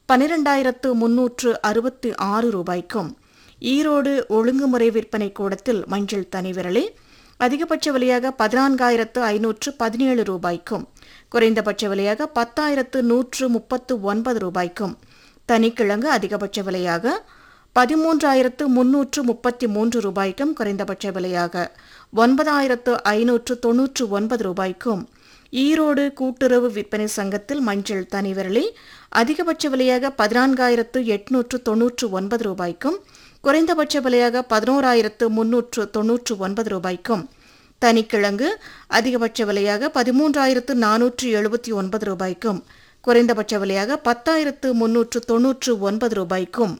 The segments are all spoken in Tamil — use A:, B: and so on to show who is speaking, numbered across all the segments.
A: பனிரெண்டாயிரத்து முன்னூற்று அறுபத்தி ஆறு ரூபாய்க்கும் ஈரோடு ஒழுங்குமுறை விற்பனை கூடத்தில் மஞ்சள் தனி விரலி அதிகபட்ச விலையாக பதினான்காயிரத்து ஐநூற்று பதினேழு ரூபாய்க்கும் குறைந்தபட்ச விலையாக பத்தாயிரத்து நூற்று முப்பத்து ஒன்பது ரூபாய்க்கும் தனிக்கிழங்கு அதிகபட்ச விலையாக பதிமூன்றாயிரத்து முன்னூற்று முப்பத்தி மூன்று ரூபாய்க்கும் குறைந்தபட்ச விலையாக ஒன்பதாயிரத்து ஐநூற்று தொன்னூற்று ஒன்பது ரூபாய்க்கும் ஈரோடு கூட்டுறவு விற்பனை சங்கத்தில் மஞ்சள் தனி விரலி அதிகபட்ச விலையாக பதினான்காயிரத்து எட்நூற்று தொன்னூற்று ஒன்பது ரூபாய்க்கும் குறைந்தபட்ச விலையாக பதினோராயிரத்து முன்னூற்று தொன்னூற்று ஒன்பது ரூபாய்க்கும் தனிக்கிழங்கு அதிகபட்ச விலையாக பதிமூன்றாயிரத்து நானூற்று எழுபத்தி ஒன்பது ரூபாய்க்கும் குறைந்தபட்ச விலையாக பத்தாயிரத்து முன்னூற்று தொன்னூற்று ஒன்பது ரூபாய்க்கும்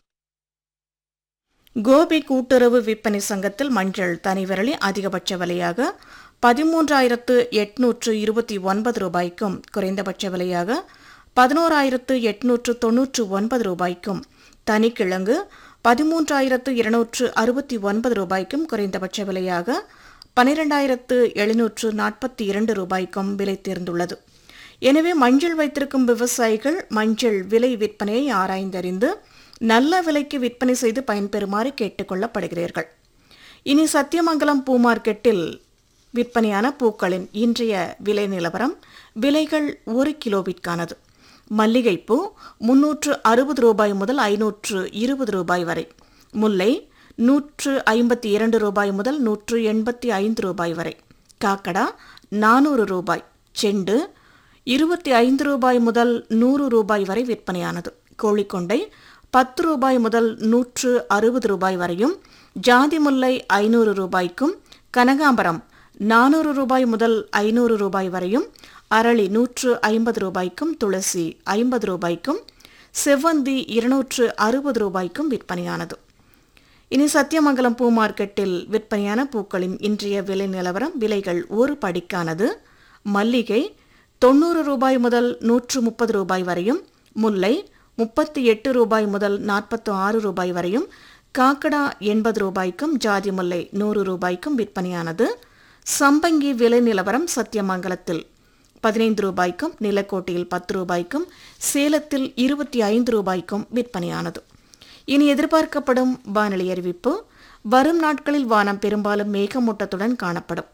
A: கோபி கூட்டுறவு விற்பனை சங்கத்தில் மஞ்சள் தனி விரலி அதிகபட்ச விலையாக பதிமூன்றாயிரத்து எட்நூற்று இருபத்தி ஒன்பது ரூபாய்க்கும் குறைந்தபட்ச விலையாக பதினோராயிரத்து எட்நூற்று தொன்னூற்று ஒன்பது ரூபாய்க்கும் தனிக்கிழங்கு பதிமூன்றாயிரத்து இருநூற்று அறுபத்தி ஒன்பது ரூபாய்க்கும் குறைந்தபட்ச விலையாக பனிரெண்டாயிரத்து எழுநூற்று நாற்பத்தி இரண்டு ரூபாய்க்கும் விலை தேர்ந்துள்ளது எனவே மஞ்சள் வைத்திருக்கும் விவசாயிகள் மஞ்சள் விலை விற்பனையை ஆராய்ந்தறிந்து நல்ல விலைக்கு விற்பனை செய்து பயன்பெறுமாறு கேட்டுக்கொள்ளப்படுகிறீர்கள் இனி சத்தியமங்கலம் பூ மார்க்கெட்டில் விற்பனையான பூக்களின் இன்றைய விலை நிலவரம் விலைகள் ஒரு கிலோவிற்கானது மல்லிகைப்பூ முன்னூற்று அறுபது ரூபாய் முதல் ஐநூற்று இருபது ரூபாய் வரை முல்லை நூற்று ஐம்பத்தி இரண்டு ரூபாய் முதல் நூற்று எண்பத்தி ஐந்து ரூபாய் வரை காக்கடா நானூறு ரூபாய் செண்டு இருபத்தி ஐந்து ரூபாய் முதல் நூறு ரூபாய் வரை விற்பனையானது கோழிக்கொண்டை பத்து ரூபாய் முதல் நூற்று அறுபது ரூபாய் வரையும் ஜாதி முல்லை ஐநூறு ரூபாய்க்கும் கனகாம்பரம் நானூறு ரூபாய் முதல் ஐநூறு ரூபாய் வரையும் அரளி நூற்று ஐம்பது ரூபாய்க்கும் துளசி ஐம்பது ரூபாய்க்கும் செவ்வந்தி இருநூற்று அறுபது ரூபாய்க்கும் விற்பனையானது இனி சத்தியமங்கலம் பூ மார்க்கெட்டில் விற்பனையான பூக்களின் இன்றைய விலை நிலவரம் விலைகள் ஒரு படிக்கானது மல்லிகை தொண்ணூறு ரூபாய் முதல் நூற்று முப்பது ரூபாய் வரையும் முல்லை முப்பத்தி எட்டு ரூபாய் முதல் நாற்பத்து ஆறு ரூபாய் வரையும் காக்கடா எண்பது ரூபாய்க்கும் ஜாதி முல்லை நூறு ரூபாய்க்கும் விற்பனையானது சம்பங்கி விலை நிலவரம் சத்தியமங்கலத்தில் பதினைந்து ரூபாய்க்கும் நிலக்கோட்டையில் பத்து ரூபாய்க்கும் சேலத்தில் இருபத்தி ஐந்து ரூபாய்க்கும் விற்பனையானது இனி எதிர்பார்க்கப்படும் வானிலை அறிவிப்பு வரும் நாட்களில் வானம் பெரும்பாலும் மேகமூட்டத்துடன் காணப்படும்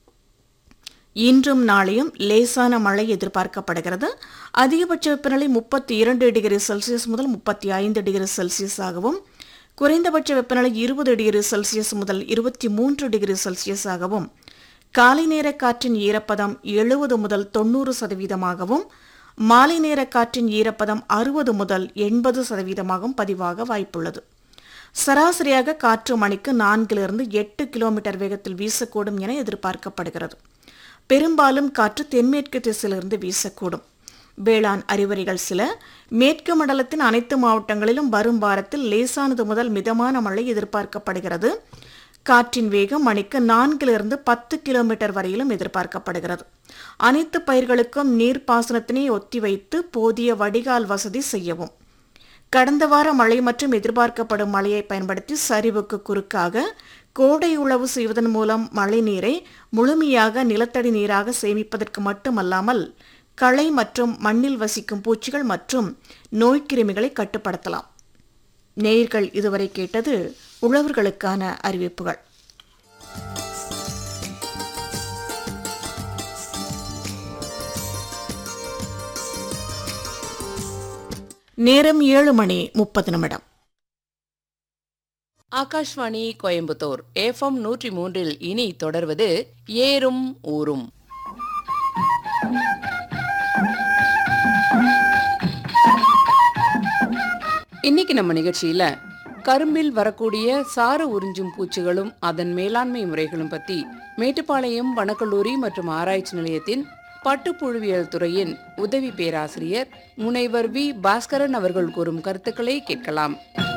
A: இன்றும் நாளையும் லேசான மழை எதிர்பார்க்கப்படுகிறது அதிகபட்ச வெப்பநிலை முப்பத்தி இரண்டு டிகிரி செல்சியஸ் முதல் முப்பத்தி ஐந்து டிகிரி செல்சியஸ் ஆகவும் குறைந்தபட்ச வெப்பநிலை இருபது டிகிரி செல்சியஸ் முதல் இருபத்தி மூன்று டிகிரி செல்சியஸ் ஆகவும் காலை நேர காற்றின் ஈரப்பதம் எழுபது முதல் தொண்ணூறு சதவீதமாகவும் மாலை நேர காற்றின் ஈரப்பதம் அறுபது முதல் எண்பது சதவீதமாகவும் பதிவாக வாய்ப்புள்ளது சராசரியாக காற்று மணிக்கு நான்கிலிருந்து எட்டு கிலோமீட்டர் வேகத்தில் வீசக்கூடும் என எதிர்பார்க்கப்படுகிறது பெரும்பாலும் காற்று தென்மேற்கு திசையிலிருந்து வீசக்கூடும் வேளாண் அறிவுரைகள் சில மேற்கு மண்டலத்தின் அனைத்து மாவட்டங்களிலும் வரும் வாரத்தில் லேசானது முதல் மிதமான மழை எதிர்பார்க்கப்படுகிறது காற்றின் வேகம் மணிக்கு நான்கிலிருந்து பத்து கிலோமீட்டர் வரையிலும் எதிர்பார்க்கப்படுகிறது அனைத்து பயிர்களுக்கும் நீர்ப்பாசனத்தினை ஒத்திவைத்து போதிய வடிகால் வசதி செய்யவும் கடந்த வார மழை மற்றும் எதிர்பார்க்கப்படும் மழையை பயன்படுத்தி சரிவுக்கு குறுக்காக கோடை உழவு செய்வதன் மூலம் மழை நீரை முழுமையாக நிலத்தடி நீராக சேமிப்பதற்கு மட்டுமல்லாமல் களை மற்றும் மண்ணில் வசிக்கும் பூச்சிகள் மற்றும் நோய்க்கிருமிகளை கட்டுப்படுத்தலாம் நேயர்கள் இதுவரை கேட்டது உழவர்களுக்கான அறிவிப்புகள் நேரம் ஏழு மணி முப்பது நிமிடம்
B: ஆகாஷ்வாணி கோயம்புத்தூர் எஃப்எம் நூற்றி மூன்றில் இனி தொடர்வது ஏறும் ஊரும் இன்னைக்கு நம்ம நிகழ்ச்சியில கரும்பில் வரக்கூடிய சாறு உறிஞ்சும் பூச்சிகளும் அதன் மேலாண்மை முறைகளும் பத்தி மேட்டுப்பாளையம் வனக்கல்லூரி மற்றும் ஆராய்ச்சி நிலையத்தின் பட்டுப்புழுவியல் துறையின் உதவி பேராசிரியர் முனைவர் வி பாஸ்கரன் அவர்கள் கூறும் கருத்துக்களை கேட்கலாம்